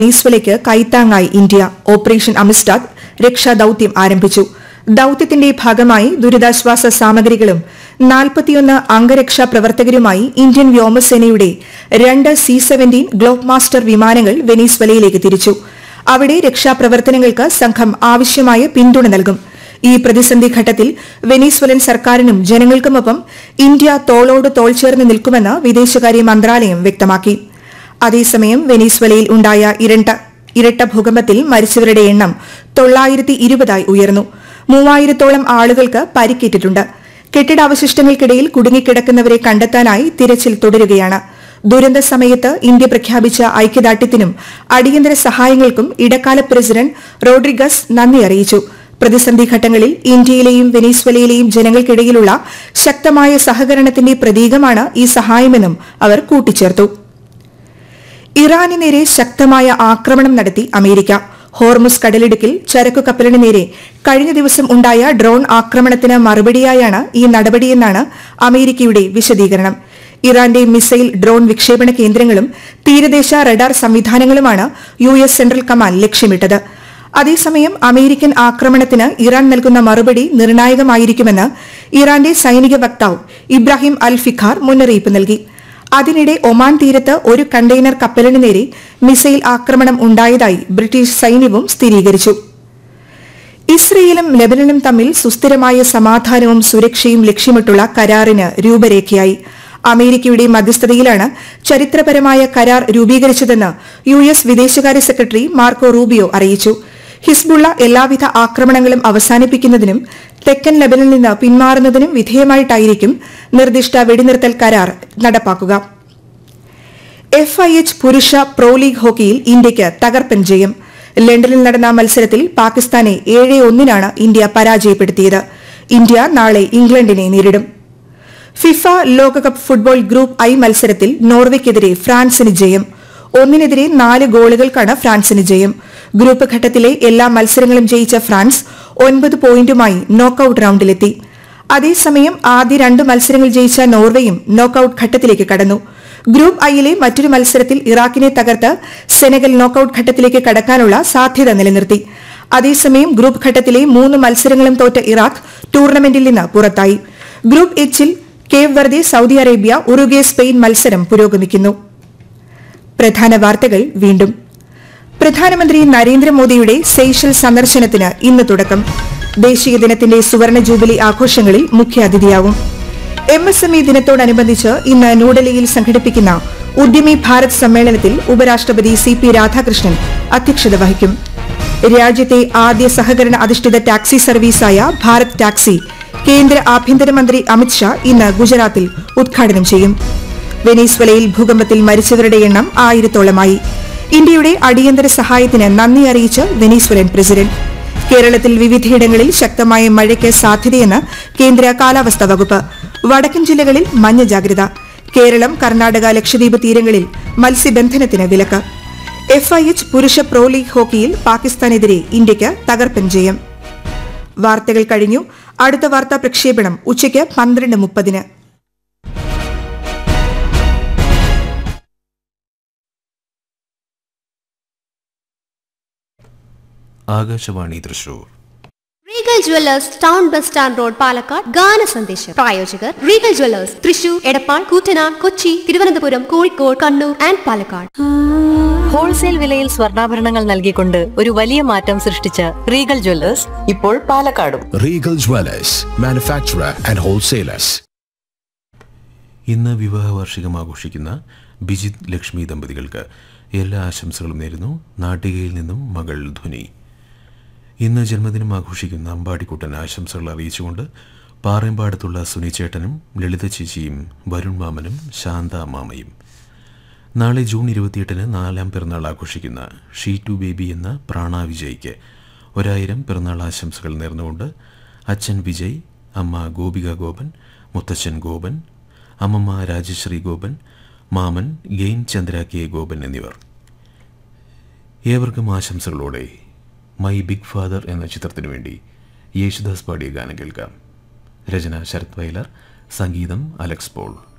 വെനീസ്വലയ്ക്ക് കൈത്താങ്ങായി India operation അമിസ്റ്റാദ് രക്ഷാദൌത്യം ആരംഭിച്ചു ദൌത്യത്തിന്റെ ഭാഗമായി ദുരിതാശ്വാസ സാമഗ്രികളും നാൽപ്പത്തിയൊന്ന് അംഗരക്ഷാ പ്രവർത്തകരുമായി ഇന്ത്യൻ വ്യോമസേനയുടെ രണ്ട് സി സെവന്റീൻ ഗ്ലോബ് മാസ്റ്റർ വിമാനങ്ങൾ വെനീസ്വലയിലേക്ക് തിരിച്ചു അവിടെ രക്ഷാപ്രവർത്തനങ്ങൾക്ക് സംഘം ആവശ്യമായ പിന്തുണ നൽകും ഈ പ്രതിസന്ധി ഘട്ടത്തിൽ വെനീസ്വലൻ സർക്കാരിനും ജനങ്ങൾക്കുമൊപ്പം ഇന്ത്യ തോളോട് തോൾ ചേർന്ന് നിൽക്കുമെന്ന് വിദേശകാര്യ മന്ത്രാലയം വ്യക്തമാക്കി അതേസമയം വെനീസ്വലയിൽ ഉണ്ടായ ഇരട്ട ഇരട്ട ഭൂകമ്പത്തിൽ മരിച്ചവരുടെ എണ്ണം തൊള്ളായിരത്തി ഇരുപതായി ഉയർന്നു മൂവായിരത്തോളം ആളുകൾക്ക് പരിക്കേറ്റിട്ടുണ്ട് കെട്ടിടാവശിഷ്ടങ്ങൾക്കിടയിൽ കുടുങ്ങിക്കിടക്കുന്നവരെ കണ്ടെത്താനായി തിരച്ചിൽ തുടരുകയാണ് ദുരന്ത സമയത്ത് ഇന്ത്യ പ്രഖ്യാപിച്ച ഐക്യദാർഢ്യത്തിനും അടിയന്തര സഹായങ്ങൾക്കും ഇടക്കാല പ്രസിഡന്റ് റോഡ്രിഗസ് നന്ദി അറിയിച്ചു പ്രതിസന്ധി ഘട്ടങ്ങളിൽ ഇന്ത്യയിലെയും വെനീസ്വലയിലെയും ജനങ്ങൾക്കിടയിലുള്ള ശക്തമായ സഹകരണത്തിന്റെ പ്രതീകമാണ് ഈ സഹായമെന്നും അവർ കൂട്ടിച്ചേർത്തു ഇറാന് നേരെ ശക്തമായ ആക്രമണം നടത്തി അമേരിക്ക ഹോർമുസ് കടലിടുക്കിൽ ചരക്കു കപ്പലിന് നേരെ കഴിഞ്ഞ ദിവസം ഉണ്ടായ ഡ്രോൺ ആക്രമണത്തിന് മറുപടിയായാണ് ഈ നടപടിയെന്നാണ് അമേരിക്കയുടെ വിശദീകരണം ഇറാന്റെ മിസൈൽ ഡ്രോൺ വിക്ഷേപണ കേന്ദ്രങ്ങളും തീരദേശ റഡാർ സംവിധാനങ്ങളുമാണ് യു എസ് സെൻട്രൽ കമാൻഡ് ലക്ഷ്യമിട്ടത് അതേസമയം അമേരിക്കൻ ആക്രമണത്തിന് ഇറാൻ നൽകുന്ന മറുപടി നിർണായകമായിരിക്കുമെന്ന് ഇറാന്റെ സൈനിക വക്താവ് ഇബ്രാഹിം അൽ ഫിഖാർ മുന്നറിയിപ്പ് നൽകി അതിനിടെ ഒമാൻ തീരത്ത് ഒരു കണ്ടെയ്നർ കപ്പലിന് നേരെ മിസൈൽ ആക്രമണം ഉണ്ടായതായി ബ്രിട്ടീഷ് സൈന്യവും സ്ഥിരീകരിച്ചു ഇസ്രയേലും ലെബനനും തമ്മിൽ സുസ്ഥിരമായ സമാധാനവും സുരക്ഷയും ലക്ഷ്യമിട്ടുള്ള കരാറിന് രൂപരേഖയായി അമേരിക്കയുടെ മധ്യസ്ഥതയിലാണ് ചരിത്രപരമായ കരാർ രൂപീകരിച്ചതെന്ന് യു എസ് വിദേശകാര്യ സെക്രട്ടറി മാർക്കോ റൂബിയോ അറിയിച്ചു ഹിസ്ബുള്ള എല്ലാവിധ ആക്രമണങ്ങളും അവസാനിപ്പിക്കുന്നതിനും തെക്കൻ ലെബനിൽ നിന്ന് പിന്മാറുന്നതിനും വിധേയമായിട്ടായിരിക്കും നിർദ്ദിഷ്ട വെടിനിർത്തൽ കരാർ നടപ്പാക്കുക എഫ് ഐ എച്ച് പുരുഷ പ്രോ ലീഗ് ഹോക്കിയിൽ ഇന്ത്യയ്ക്ക് തകർപ്പൻ ജയം ലണ്ടനിൽ നടന്ന മത്സരത്തിൽ പാകിസ്ഥാനെ ഏഴ് ഒന്നിനാണ് ഇന്ത്യ പരാജയപ്പെടുത്തിയത് ഇന്ത്യ നാളെ ഇംഗ്ലണ്ടിനെ നേരിടും ഫിഫ ലോകകപ്പ് ഫുട്ബോൾ ഗ്രൂപ്പ് ഐ മത്സരത്തിൽ നോർവെക്കെതിരെ ഫ്രാൻസിന് ജയം ഒന്നിനെതിരെ നാല് ഗോളുകൾക്കാണ് ഫ്രാൻസിന് ജയം ഗ്രൂപ്പ് ഘട്ടത്തിലെ എല്ലാ മത്സരങ്ങളും ജയിച്ച ഫ്രാൻസ് ഒൻപത് പോയിന്റുമായി നോക്കൌട്ട് റൌണ്ടിലെത്തി അതേസമയം ആദ്യ രണ്ട് മത്സരങ്ങൾ ജയിച്ച നോർവേയും നോക്കൌട്ട് ഘട്ടത്തിലേക്ക് കടന്നു ഗ്രൂപ്പ് ഐയിലെ മറ്റൊരു മത്സരത്തിൽ ഇറാഖിനെ തകർത്ത് സെനഗൽ നോക്കൌട്ട് ഘട്ടത്തിലേക്ക് കടക്കാനുള്ള സാധ്യത നിലനിർത്തി അതേസമയം ഗ്രൂപ്പ് ഘട്ടത്തിലെ മൂന്ന് മത്സരങ്ങളും തോറ്റ ഇറാഖ് ടൂർണമെന്റിൽ നിന്ന് പുറത്തായി ഗ്രൂപ്പ് എച്ചിൽ Cape Verde Saudi Arabia Uruguay Spain മത്സരം പുരോഗമിക്കുന്നു പ്രധാന വാർത്തകൾ വീണ്ടും പ്രധാനമന്ത്രി നരേന്ദ്രമോദിയുടെ സെയ്ഷൽ സന്ദർശനത്തിന് ഇന്ന് തുടക്കം ദേശീയ ദിനത്തിന്റെ സുവർണ ജൂബിലി ആഘോഷങ്ങളിൽ മുഖ്യാതിഥിയാവും എം എസ് എം ഇ ദിനത്തോടനുബന്ധിച്ച് ഇന്ന് ന്യൂഡൽഹിയിൽ സംഘടിപ്പിക്കുന്ന ഉദ്യമി ഭാരത് സമ്മേളനത്തിൽ ഉപരാഷ്ട്രപതി സി പി രാധാകൃഷ്ണൻ അധ്യക്ഷത വഹിക്കും രാജ്യത്തെ ആദ്യ സഹകരണ അധിഷ്ഠിത ടാക്സി സർവീസായ ഭാരത് ടാക്സി കേന്ദ്ര ആഭ്യന്തരമന്ത്രി അമിത്ഷാ ഇന്ന് ഗുജറാത്തിൽ ഉദ്ഘാടനം ചെയ്യും വെനീസ്വലയിൽ ഭൂകമ്പത്തിൽ മരിച്ചവരുടെ എണ്ണം ആയിരത്തോളമായി ഇന്ത്യയുടെ അടിയന്തര സഹായത്തിന് നന്ദി അറിയിച്ച് വെനീസ്വലൻ പ്രസിഡന്റ് കേരളത്തിൽ വിവിധയിടങ്ങളിൽ ശക്തമായ മഴയ്ക്ക് സാധ്യതയെന്ന് കേന്ദ്ര കാലാവസ്ഥാ വകുപ്പ് വടക്കൻ ജില്ലകളിൽ മഞ്ഞ ജാഗ്രത കേരളം കർണാടക ലക്ഷദ്വീപ് തീരങ്ങളിൽ മത്സ്യബന്ധനത്തിന് വിലക്ക് എഫ് ഐ എച്ച് പുരുഷ പ്രോ ലീഗ് ഹോക്കിയിൽ പാകിസ്ഥാനെതിരെ ഇന്ത്യയ്ക്ക് തകർപ്പൻ ജയം വാർത്തകൾ കഴിഞ്ഞു അടുത്ത വാർത്താ പ്രക്ഷേപണം ഉച്ചയ്ക്ക് പന്ത്രണ്ട് മുപ്പതിന് Akashvani Thrissur Regal Jewellers town bus stand road Palakkad ഗാന സന്ദേശം പ്രായോജകർ Regal Jewellers Thrissur Edappal Koottanad Kochi Thiruvananthapuram Kozhikode Kannur and Palakkad wholesale വിലയിൽ സ്വർണ്ണാഭരണങ്ങൾ നൽകിക്കൊണ്ട് ഒരു വലിയ മാറ്റം സൃഷ്ടിച്ച റീഗൽ ജ്വല്ലേഴ്സ് ഇപ്പോൾ പാലക്കാടും Regal Dwellers, manufacturer and wholesalers. ഇന്ന് വിവാഹ വാർഷികം ആഘോഷിക്കുന്ന ബിജിത് ലക്ഷ്മി ദമ്പതികൾക്ക് എല്ലാ ആശംസകളും നേരുന്നു നാട്ടികയിൽ നിന്നും മകൾ ധ്വനി ഇന്ന് ജന്മദിനം ആഘോഷിക്കുന്ന അമ്പാടിക്കുട്ടൻ ആശംസകൾ അറിയിച്ചുകൊണ്ട് പാറയമ്പാടത്തുള്ള സുനിച്ചേട്ടനും ലളിത ചേച്ചിയും വരുൺ മാമനും ശാന്ത മാമയും നാളെ ജൂൺ ഇരുപത്തിയെട്ടിന് നാലാം പിറന്നാൾ ആഘോഷിക്കുന്ന ഷീറ്റു ബേബി എന്ന പ്രാണ വിജയ്ക്ക് ഒരായിരം പിറന്നാൾ ആശംസകൾ നേർന്നുകൊണ്ട് അച്ഛൻ വിജയ് അമ്മ ഗോപിക ഗോപൻ മുത്തച്ഛൻ ഗോപൻ അമ്മമ്മ രാജശ്രീ ഗോപൻ മാമൻ ഗെയിൻ ചന്ദ്ര കെ ഗോപൻ എന്നിവർ ഏവർക്കും ആശംസകളോടെ മൈ ബിഗ് ഫാദർ എന്ന ചിത്രത്തിനു വേണ്ടി യേശുദാസ് പാടിയ ഗാനം കേൾക്കാം രചന ശരത് വയലർ സംഗീതം അലക്സ് പോൾ